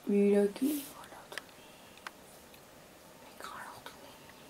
వీడియోకి రికార్డ్ అవుతుంది రికార్డ్ అవుతుంది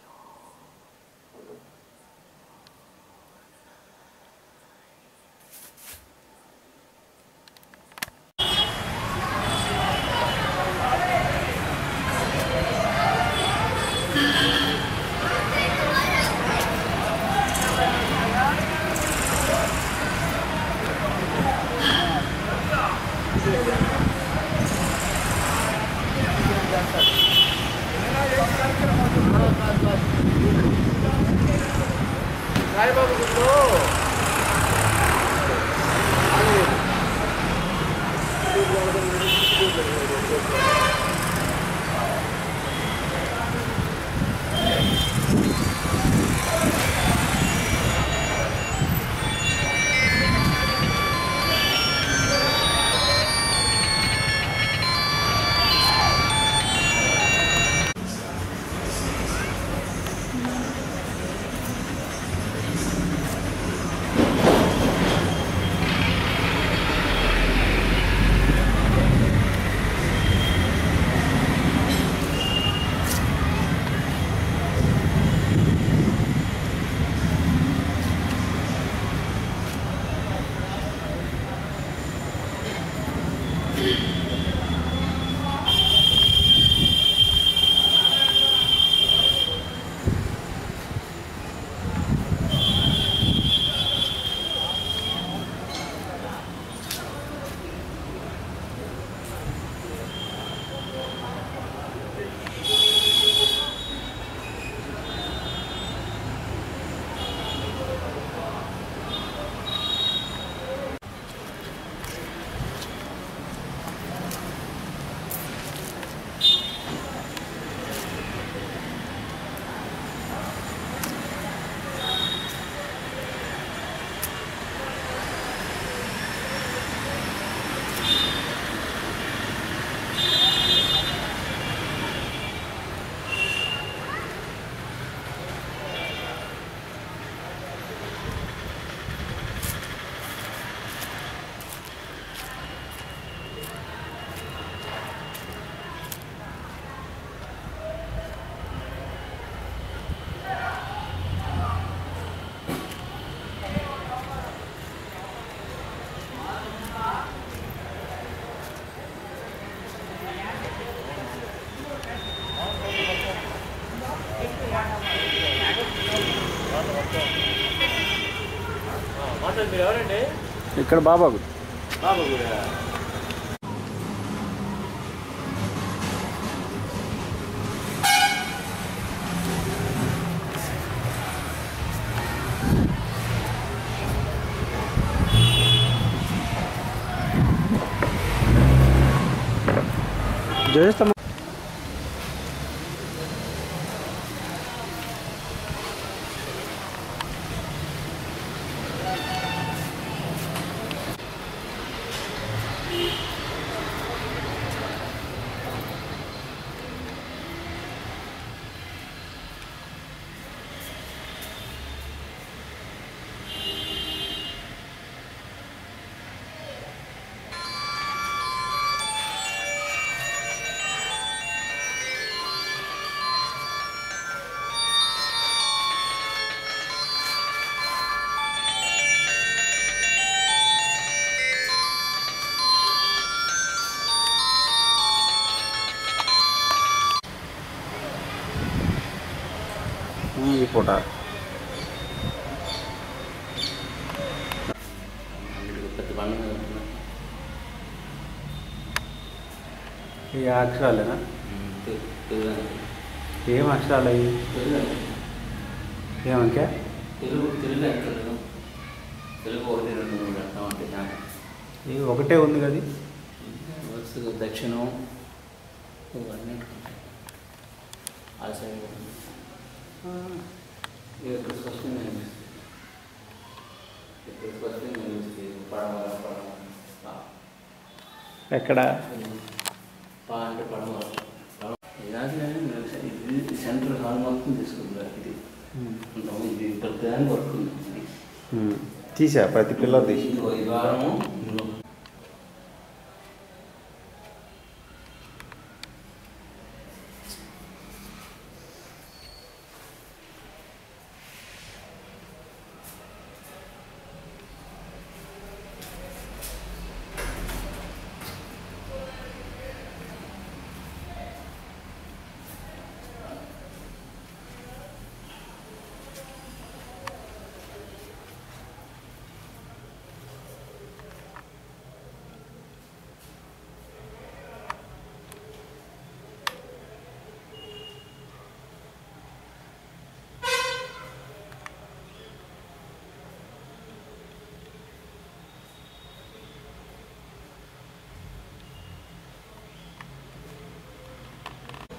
మాట్లాడు మీరు ఎవరండి ఇక్కడ బాబాకు బాబు కూడా చేస్తాం ఈ పూట పెద్ద పండుగ ఈ అక్షరాలేనా ఏం అక్షరాలు అయ్యి ఏమంకే తెలుగు తెలుగు అక్కర్లేదు తెలుగు ఒకటి రెండు మూడు అర్థం అంటే నాకు ఇది ఒకటే ఉంది కదా వరుసగా దక్షిణం ఇవన్నీ ఆ సైడ్ ఇక్కడ స్పష్టంగా కనిపిస్తుంది ఇక్కడ స్పష్టంగా కనిపిస్తుంది పడమర పడమర ఎక్కడ పా అంటే పడమర పడమర. ఇలాగే నేను స- ఇది సెంటర్ హాల్ మొత్తం తీసుకుంది ఇది ఉంటాము ఇది ప్రతిదానికి వర్క్ ఉంది ఉమ్. తీసా ప్రతి పిల్లలు తీసి ఇదిగో ఈ ద్వారము ఇందులో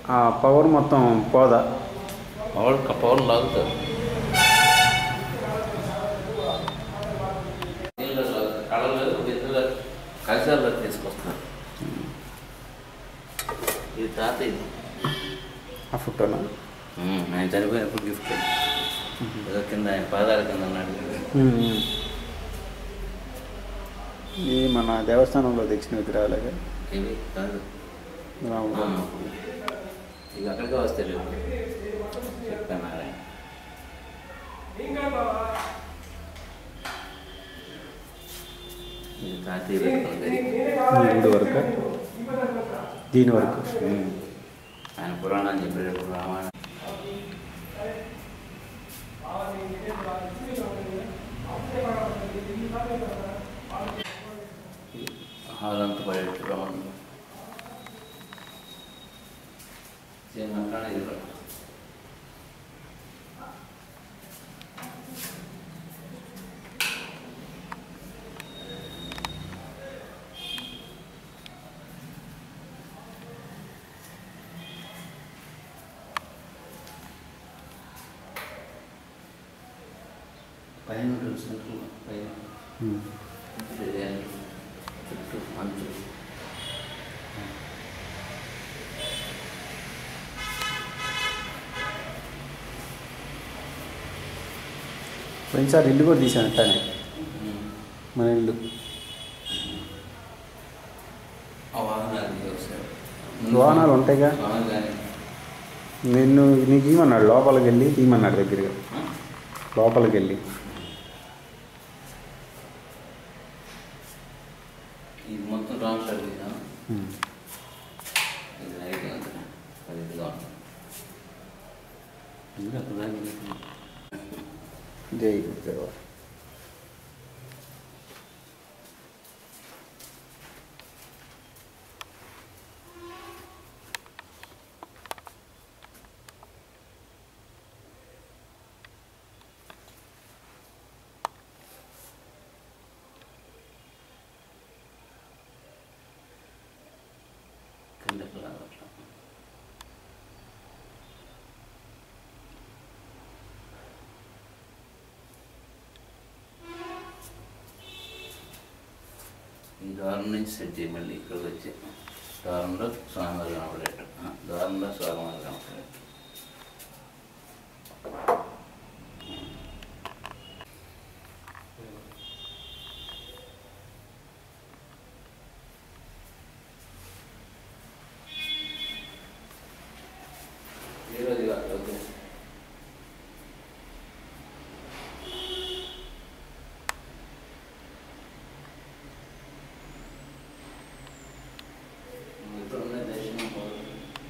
ఆ పవర్ మొత్తం పోదా పవర్ పవర్ లాగుతారు నీళ్ళు లాగుతారు కళలు బిందులు కలశాల్లో తీసుకొస్తారు ఇది తాత ఇది ఆ ఫోటోనా ఉమ్, ఆయన చనిపోయినప్పుడు గిఫ్ట్ ఏదో కింద ఆయన పాదాల కింద అన్నాడు ఇది మన దేవస్థానంలో తెచ్చిన విగ్రహాలుగా ఇవి కాదు రాముడు ఆ, ఇవి అక్కడికే వస్తాయి రేపు చెప్పాను ఆయన ఇది తాతయ్య పెట్టుకున్నది ఈ గుడి వరకు దీని వరకు ఉమ్. ఆయన పురాణాన్ని చెప్పేటప్పుడు రామాయణం హాల్ అంతా పడేటప్పుడు రామాయణం సేమ్ అట్లానే ఇది కూడా. పైన ఉంటుంది సెంట్రల్ పైన ఉమ్. డిజైన్ చుట్టూ మంచు పోయినసారి ఇల్లు కూడా తీసాను అట్లానే మన ఇల్లు ఆ వాహనాలు వ్యవసాయం వాహనాలు ఉంటాయిగా కానీ నిన్ను నీకు ఇవ్వమన్నాడు లోపలికి వెళ్ళి తీయమన్నాడు దగ్గరగా లోపలికి వెళ్ళి ఇది మొత్తం రాంగ్ సైడ్ తీసాను ఉమ్. ఇది లైట్ అంతా అది ఇదిగా ఉంటుంది ఇంకా అక్కడ దాకా వెళ్ళిపోయింది. జై గురుదేవ కిందకి రాదు అట్లా ఈ ద్వారం నుంచి సెట్ చేయి మళ్ళీ ఇక్కడికి వచ్చి ద్వారంలో స్వామివారు కనపడేట్టు ఆ, ద్వారంలో స్వామివారు కనపడేట్టు ఈరోజు కాదు, ఓకే. ఇప్పుడున్న దర్శనం పోదు.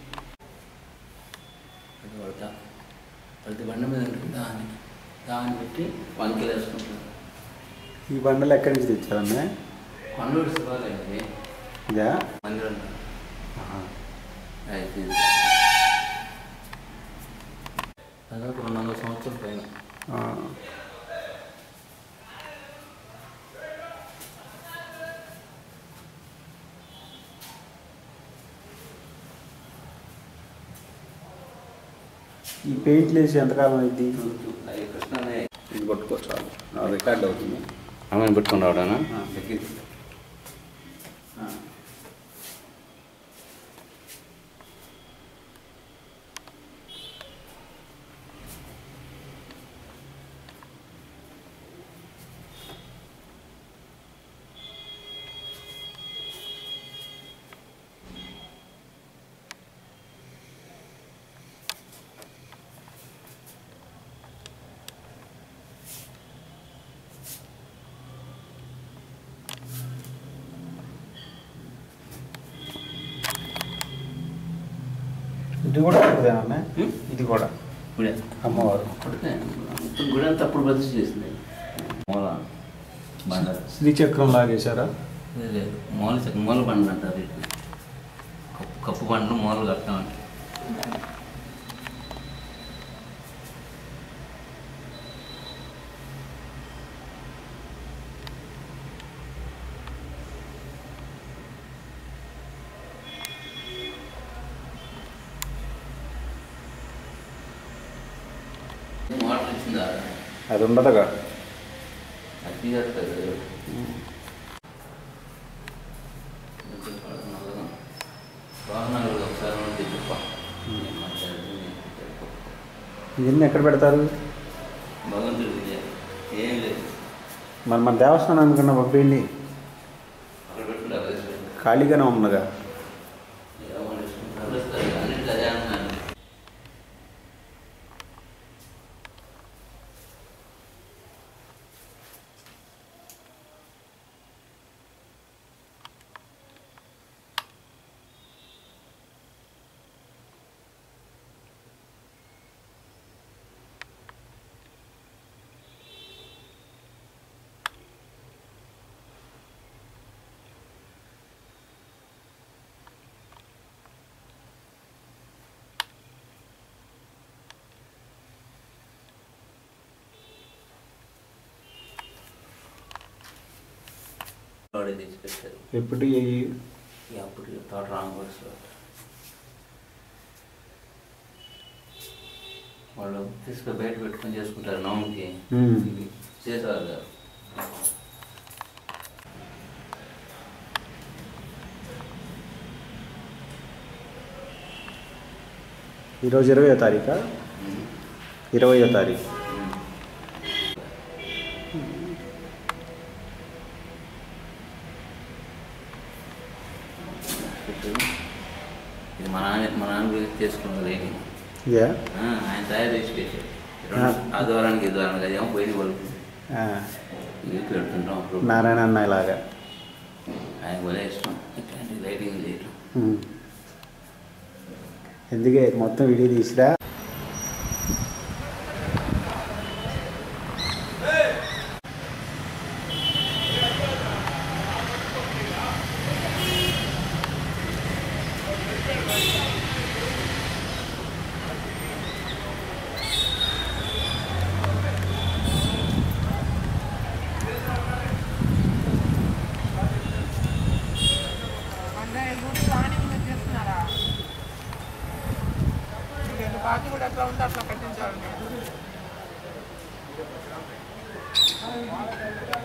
అది కొడతా ప్రతి బండి మీద ఉంటుంది దాన్ని దాన్ని పెట్టి వంకలు వేసుకుంటారు ఈ బండలు ఎక్కడి నుంచి తెచ్చారన్నా కొండూరు శివాలయం ఇదా మందిరం ఆహా. అయితే దాదాపు రెండు వందల సంవత్సరాల పైన ఆ. ఈ పెయింట్లు వేసి ఎంతకాలం అయింది అది కృష్ణనే ఇది పట్టుకోవచ్చు రికార్డ్ అవుతుంది ఆమెను పెట్టుకుని రావడానా ఆ, దగ్గరికి. ఆ. ఇది కూడా ఉంటుందేమన్నా హ్మ్? ఇది కూడా గుడి అమ్మవారు అప్పటికే మొత్తం గుడి అంతా అప్పుడు ప్రతిష్ఠ చేసింది మూల బండ శ్రీచక్రం లాగేశారా లేదు, లేదు మూల చక్క మూల బండ అంటారు వీటిని కప్పు కప్పు బండ మూలలు కట్టామంటే అది ఉండదుగా అది తీసేస్తారు వాహనాలు ఒకసారి ఉంటే చెప్ప ఇవన్నీ ఎక్కడ పెడతారు భగవంతుడికి ఏం లేదు మరి మన దేవస్థానం కన్నా పంపించండి అక్కడ పెట్టుకుంటారు ఖాళీగానే ఉన్నగా అన్నింటి అదే అంటున్నాను వాడే తెచ్చి పెట్టారు ఎప్పుడు ఈ- ఇక అప్పుడు తోట రామకోసం వాళ్ళు తీసుకొని బయట పెట్టుకొని చేసుకుంటారు నవమికి మ్మ్. ఇవి చేసేవారు కాదు ఈరోజు ఇరవయో తారీఖా మ్మ్. ఇరవయో తారీఖు మ్మ్. పెట్టు. ఇది మా నాన్న మా నాన్న గురించి చేసుకున్న రేటింగ్ ఇదే ఆయన తయారు చేసి పెట్టారు ఆ. ఆ ద్వారానికి ఈ ద్వారానికి అదేమో పోయింది వాళ్ళు ఆ, ఇది పెడుతుంటాం అప్పుడు నారాయణ అన్న ఇలాగా ఆయన కూడా ఇష్టం ఇట్లాంటి లైటింగ్ చేయటం ఉమ్. ఎందుకే మొత్తం వీడియో తీసిరా అంటే గుడి ప్లానింగ్ మీరు చేస్తున్నారా మీకు బాకీ కూడా ఎట్లా ఉంటే అట్లా కట్టించాలండి